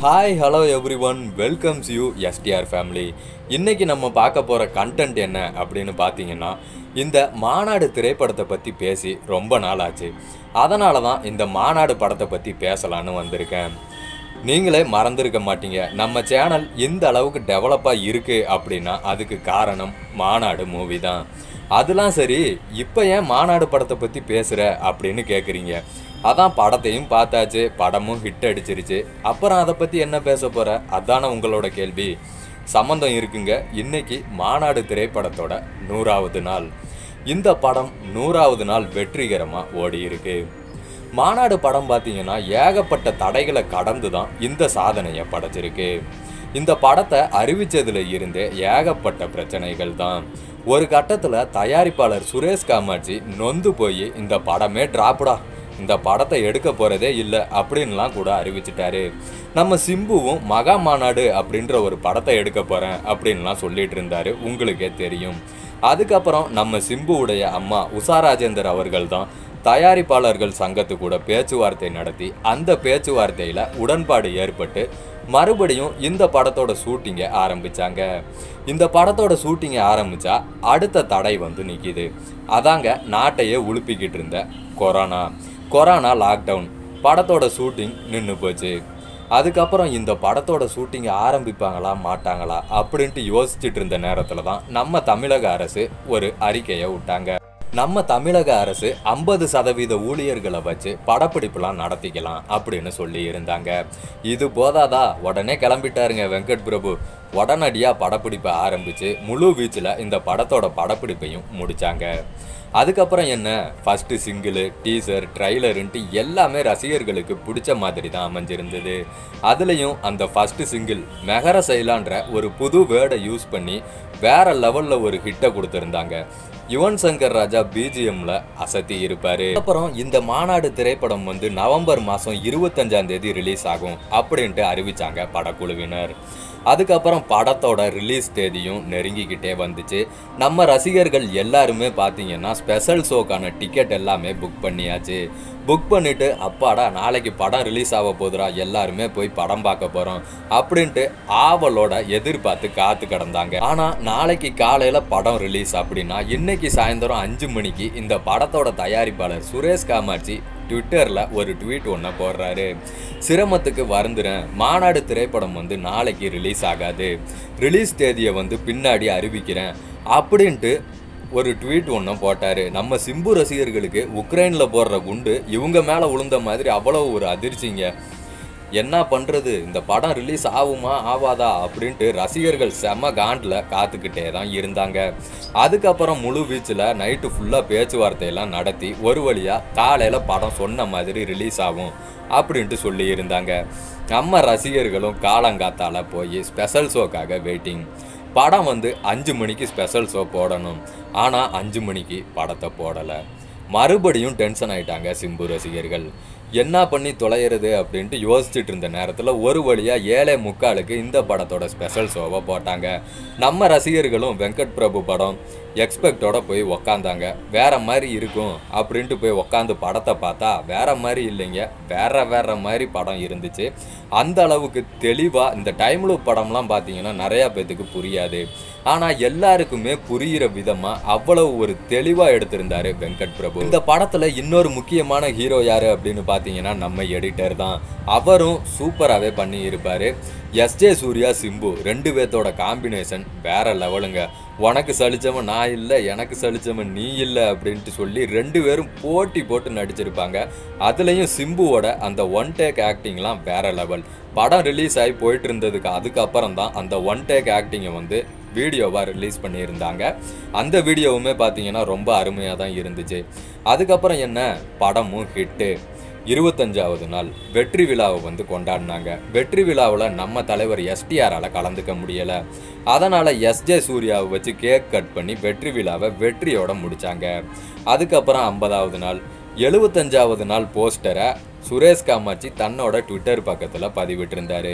hi hello everyone welcomes you STR family இன்னைக்கு நம்ம பார்க்க போகிற கண்டென்ட் என்ன அப்படின்னு பார்த்தீங்கன்னா இந்த மாநாடு திரைப்படத்தை பற்றி பேசி ரொம்ப நாள் ஆச்சு அதனால தான் இந்த மாநாடு படத்தை பற்றி பேசலான்னு வந்திருக்கேன் நீங்களே மறந்துருக்க மாட்டீங்க நம்ம சேனல் இந்த அளவுக்கு டெவலப்பாக இருக்குது அப்படின்னா அதுக்கு காரணம் மாநாடு மூவி தான் அதெல்லாம் சரி இப்போ ஏன் மாநாடு படத்தை பற்றி பேசுகிற அப்படின்னு கேட்குறீங்க அதான் படத்தையும் பார்த்தாச்சு படமும் ஹிட் அடிச்சிருச்சு அப்புறம் அதை பற்றி என்ன பேச போகிற அதான உங்களோட கேள்வி சம்மந்தம் இருக்குங்க இன்னைக்கு மாநாடு திரைப்படத்தோட நூறாவது நாள் இந்த படம் நூறாவது நாள் வெற்றிகரமாக ஓடி இருக்கு மாநாடு படம் பார்த்தீங்கன்னா ஏகப்பட்ட தடைகளை கடந்து தான் இந்த சாதனையை படைச்சிருக்கு இந்த படத்தை அறிவிச்சதுல இருந்தே ஏகப்பட்ட பிரச்சனைகள் தான் ஒரு கட்டத்தில் தயாரிப்பாளர் சுரேஷ் காமாட்சி நொந்து போய் இந்த படமே டிராப்டா இந்த படத்தை எடுக்க போறதே இல்லை அப்படின்லாம் கூட அறிவிச்சிட்டாரு நம்ம சிம்புவும் மகா மாநாடு அப்படின்ற ஒரு படத்தை எடுக்க போறேன் அப்படின்லாம் சொல்லிட்டு இருந்தாரு உங்களுக்கே தெரியும் அதுக்கப்புறம் நம்ம சிம்புவுடைய அம்மா உஷா ராஜேந்தர் அவர்கள் தான் தயாரிப்பாளர்கள் சங்கத்து கூட பேச்சுவார்த்தை நடத்தி அந்த பேச்சுவார்த்தையில் உடன்பாடு ஏற்பட்டு மறுபடியும் இந்த படத்தோட ஷூட்டிங்கை ஆரம்பிச்சாங்க இந்த படத்தோட ஷூட்டிங்கை ஆரம்பிச்சா அடுத்த தடை வந்து நிற்கிது அதாங்க நாட்டையே உழுப்பிக்கிட்டு இருந்த கொரோனா கொரோனா லாக்டவுன் படத்தோட ஷூட்டிங் நின்று போச்சு அதுக்கப்புறம் இந்த படத்தோட ஷூட்டிங்கை ஆரம்பிப்பாங்களா மாட்டாங்களா அப்படின்ட்டு யோசிச்சுட்டு இருந்த நேரத்தில் தான் நம்ம தமிழக அரசு ஒரு அறிக்கையை விட்டாங்க நம்ம தமிழக அரசு ஐம்பது சதவீத ஊழியர்களை வச்சு படப்பிடிப்புலாம் நடத்திக்கலாம் அப்படின்னு சொல்லி இருந்தாங்க இது போதாதா உடனே கிளம்பிட்டாருங்க வெங்கட் பிரபு உடனடியாக படப்பிடிப்பை ஆரம்பித்து முழு வீச்சில் இந்த படத்தோட படப்பிடிப்பையும் முடிச்சாங்க அதுக்கப்புறம் என்ன ஃபஸ்ட்டு சிங்கிளு டீசர் ட்ரைலருன்ட்டு எல்லாமே ரசிகர்களுக்கு பிடிச்ச மாதிரி தான் அமைஞ்சிருந்தது அதுலேயும் அந்த ஃபஸ்ட்டு சிங்கிள் மெகர சைலான்ற ஒரு புது வேர்டை யூஸ் பண்ணி வேற லெவலில் ஒரு ஹிட்டை கொடுத்துருந்தாங்க யுவன் சங்கர் ராஜா பிஜிஎம்ல அசத்தி இருப்பாரு அப்புறம் இந்த மாநாடு திரைப்படம் வந்து நவம்பர் மாதம் இருபத்தஞ்சாம் தேதி ரிலீஸ் ஆகும் அப்படின்ட்டு அறிவிச்சாங்க படக்குழுவினர் அதுக்கப்புறம் படத்தோட ரிலீஸ் தேதியும் நெருங்கிக்கிட்டே வந்துச்சு நம்ம ரசிகர்கள் எல்லாருமே பார்த்தீங்கன்னா ஸ்பெஷல் ஷோக்கான டிக்கெட் எல்லாமே புக் பண்ணியாச்சு புக் பண்ணிட்டு அப்பாடா நாளைக்கு படம் ரிலீஸ் ஆக போதுடா எல்லாருமே போய் படம் பார்க்க போகிறோம் அப்படின்ட்டு ஆவலோட எதிர்பார்த்து காத்து கிடந்தாங்க ஆனால் நாளைக்கு காலையில் படம் ரிலீஸ் அப்படின்னா இன்னைக்கு சாயந்தரம் அஞ்சு மணிக்கு இந்த படத்தோட தயாரிப்பாளர் சுரேஷ் காமாட்சி ட்விட்டரில் ஒரு ட்வீட் ஒன்று போடுறாரு சிரமத்துக்கு வருந்துறேன் மாநாடு திரைப்படம் வந்து நாளைக்கு ரிலீஸ் ஆகாது ரிலீஸ் தேதியை வந்து பின்னாடி அறிவிக்கிறேன் அப்படின்ட்டு ஒரு ட்வீட் ஒன்று போட்டார் நம்ம சிம்பு ரசிகர்களுக்கு உக்ரைனில் போடுற குண்டு இவங்க மேலே விழுந்த மாதிரி அவ்வளோ ஒரு அதிர்ச்சிங்க என்ன பண்ணுறது இந்த படம் ரிலீஸ் ஆகுமா ஆவாதா அப்படின்ட்டு ரசிகர்கள் செம காண்டில் காத்துக்கிட்டே தான் இருந்தாங்க அதுக்கப்புறம் முழு வீச்சில் நைட்டு ஃபுல்லாக பேச்சுவார்த்தையெல்லாம் நடத்தி ஒரு வழியாக காலையில் படம் சொன்ன மாதிரி ரிலீஸ் ஆகும் அப்படின்ட்டு சொல்லி இருந்தாங்க நம்ம ரசிகர்களும் காலங்காத்தால போய் ஸ்பெஷல் ஷோக்காக வெயிட்டிங் படம் வந்து அஞ்சு மணிக்கு ஸ்பெஷல் ஷோ போடணும் ஆனால் அஞ்சு மணிக்கு படத்தை போடலை மறுபடியும் டென்ஷன் ஆயிட்டாங்க சிம்பு ரசிகர்கள் என்ன பண்ணி தொலைகிறது அப்படின்ட்டு யோசிச்சுட்டு இருந்த நேரத்தில் ஒரு வழியாக ஏழை முக்காலுக்கு இந்த படத்தோட ஸ்பெஷல் ஷோவை போட்டாங்க நம்ம ரசிகர்களும் வெங்கட் பிரபு படம் எக்ஸ்பெக்டோட போய் உக்காந்தாங்க வேற மாதிரி இருக்கும் அப்படின்ட்டு போய் உக்காந்து படத்தை பார்த்தா வேற மாதிரி இல்லைங்க வேற வேற மாதிரி படம் இருந்துச்சு அந்த அளவுக்கு தெளிவாக இந்த டைம்லு படம்லாம் பார்த்தீங்கன்னா நிறையா பேத்துக்கு புரியாது ஆனால் எல்லாருக்குமே புரிகிற விதமாக அவ்வளவு ஒரு தெளிவாக எடுத்திருந்தாரு வெங்கட் பிரபு இந்த படத்தில் இன்னொரு முக்கியமான ஹீரோ யாரு அப்படின்னு பார்த்தீங்கன்னா நம்ம எடிட்டர் தான் அவரும் சூப்பராகவே பண்ணி இருப்பாரு எஸ்ஜே சூர்யா சிம்பு ரெண்டு பேர்த்தோட காம்பினேஷன் வேற லெவலுங்க உனக்கு சலிச்சவன் நான் இல்லை எனக்கு சலிச்சவன் நீ இல்லை அப்படின்ட்டு சொல்லி ரெண்டு பேரும் போட்டி போட்டு நடிச்சிருப்பாங்க அதுலேயும் சிம்புவோட அந்த ஒன் டேக் ஆக்டிங்லாம் வேற லெவல் படம் ரிலீஸ் ஆகி போயிட்டு இருந்ததுக்கு அதுக்கப்புறம் தான் அந்த ஒன் டேக் ஆக்டிங்கை வந்து வீடியோவாக ரிலீஸ் பண்ணியிருந்தாங்க அந்த வீடியோவுமே பார்த்தீங்கன்னா ரொம்ப அருமையாக தான் இருந்துச்சு அதுக்கப்புறம் என்ன படமும் ஹிட்டு இருபத்தஞ்சாவது நாள் வெற்றி விழாவை வந்து கொண்டாடினாங்க வெற்றி விழாவில் நம்ம தலைவர் எஸ்டிஆரால் கலந்துக்க முடியலை அதனால் எஸ்ஜே சூர்யாவை வச்சு கேக் கட் பண்ணி வெற்றி விழாவை வெற்றியோட முடித்தாங்க அதுக்கப்புறம் ஐம்பதாவது நாள் எழுபத்தஞ்சாவது நாள் போஸ்டரை சுரேஷ் காமாட்சி தன்னோட ட்விட்டர் பக்கத்தில் பதிவிட்டிருந்தாரு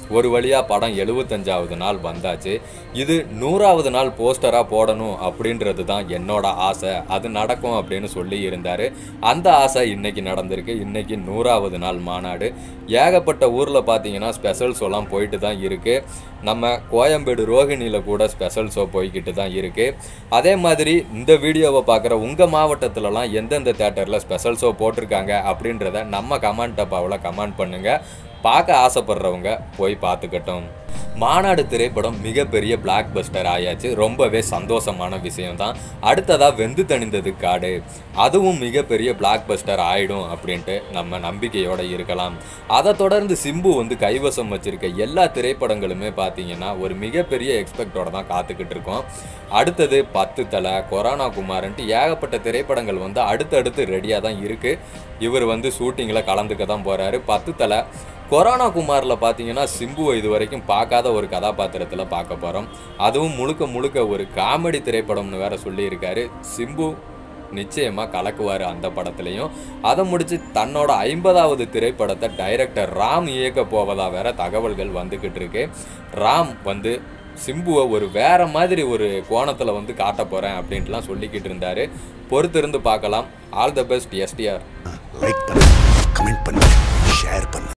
ஒரு வழியாக படம் எழுபத்தஞ்சாவது நாள் வந்தாச்சு இது நூறாவது நாள் போஸ்டராக போடணும் அப்படின்றது தான் என்னோட ஆசை அது நடக்கும் அப்படின்னு சொல்லி இருந்தார் அந்த ஆசை இன்னைக்கு நடந்திருக்கு இன்னைக்கு நூறாவது நாள் மாநாடு ஏகப்பட்ட ஊரில் பார்த்தீங்கன்னா ஸ்பெஷல் ஷோலாம் போயிட்டு தான் இருக்குது நம்ம கோயம்பேடு ரோஹிணியில் கூட ஸ்பெஷல் ஷோ போய்கிட்டு தான் இருக்குது அதே மாதிரி இந்த வீடியோவை பார்க்குற உங்கள் மாவட்டத்திலலாம் எந்தெந்த தேட்டரில் ஸ்பெஷல் ஷோ போட்டிருக்காங்க அப்படின்றத நம்ம கமெண்ட் டப்பாவில் கமெண்ட் பண்ணுங்கள் பார்க்க ஆசைப்படுறவங்க போய் பார்த்துக்கட்டும் மாநாடு திரைப்படம் மிகப்பெரிய பிளாக் பஸ்டர் ஆயாச்சு ரொம்பவே சந்தோஷமான விஷயம்தான் அடுத்ததாக வெந்து தணிந்தது காடு அதுவும் மிகப்பெரிய பிளாக் பஸ்டர் ஆயிடும் அப்படின்ட்டு நம்ம நம்பிக்கையோட இருக்கலாம் அதை தொடர்ந்து சிம்பு வந்து கைவசம் வச்சிருக்க எல்லா திரைப்படங்களுமே பார்த்தீங்கன்னா ஒரு மிகப்பெரிய எக்ஸ்பெக்டோட தான் காத்துக்கிட்டு இருக்கோம் அடுத்தது பத்து தலை கொரோனா குமாரன்ட்டு ஏகப்பட்ட திரைப்படங்கள் வந்து அடுத்தடுத்து ரெடியாக தான் இருக்குது இவர் வந்து ஷூட்டிங்கில் கலந்துக்க தான் போகிறாரு பத்து தலை கொரோனா குமாரில் பார்த்தீங்கன்னா சிம்புவை இது வரைக்கும் பார்க்காத ஒரு கதாபாத்திரத்தில் பார்க்க போகிறோம் அதுவும் முழுக்க முழுக்க ஒரு காமெடி திரைப்படம்னு வேற சொல்லியிருக்காரு சிம்பு நிச்சயமாக கலக்குவார் அந்த படத்துலையும் அதை முடித்து தன்னோட ஐம்பதாவது திரைப்படத்தை டைரக்டர் ராம் இயக்க போவதா வேற தகவல்கள் வந்துக்கிட்டு இருக்கு ராம் வந்து சிம்புவை ஒரு வேற மாதிரி ஒரு கோணத்தில் வந்து காட்ட போகிறேன் அப்படின்ட்டுலாம் சொல்லிக்கிட்டு இருந்தாரு பொறுத்திருந்து பார்க்கலாம் all the best STR like பண்ணுங்க கமெண்ட் பண்ணுங்க